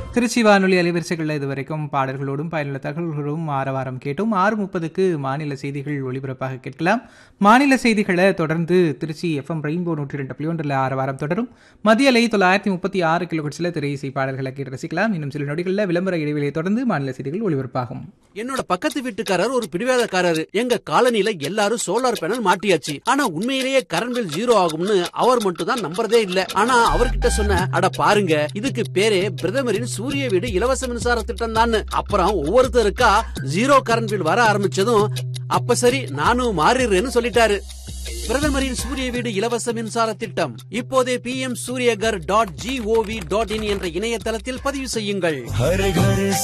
திருச்சி வானொலி அலைவரிசைகளில் இதுவரைக்கும் பாடல்களோடும் பயனுள்ள தகவல்களோடும் ஆற வாரம் கேட்டோம் ஆறு முப்பதுக்கு மாநில செய்திகள் ஒளிபரப்பாக கேட்கலாம் மாநில செய்திகளை தொடர்ந்து திருச்சி எஃப்எம் ரெயின்போ நூற்றி ரெண்டு புள்ளி ஒன்றில் ஆறு வாரம் தொடரும் மத்திய அலை தொள்ளாயிரத்தி முப்பத்தி ஆறு கிலோஹெட்ஸில் திரை இசை பாடல்களை கேட்டு ரசிக்கலாம் இன்னும் சில நொடிகளில் விளம்பர இடைவெளியை தொடர்ந்து மாநில செய்திகள் ஒளிபரப்பாகும் என்னோட பக்கத்து வீட்டுக்காரர் ஒரு பிடிவாதக்காரரு எங்க காலனில எல்லாரும் சோலார் பேனல் மாட்டியாச்சு ஆனா உண்மையிலேயே கரண்ட் பில் ஜீரோ ஆகும்னு அவர் மட்டும் தான் நம்புறதே இல்ல ஆனா அவர்கிட்ட சொன்ன அட பாருங்க இதுக்கு பேரே பிரதமரின் சூரிய வீடு இலவச மின்சார திட்டம் தான் அப்புறம் ஒவ்வொருத்தருக்கா ஜீரோ கரண்ட் பில் வர ஆரம்பிச்சதும் அப்ப சரி நானும் மாறிடுறேன்னு சொல்லிட்டாரு பிரதமரின் சூரிய வீடு இலவச மின்சார திட்டம் இப்போதே P M Suryaghar dot G O V dot in என்ற இணையதளத்தில் பதிவு செய்யுங்கள் हर घर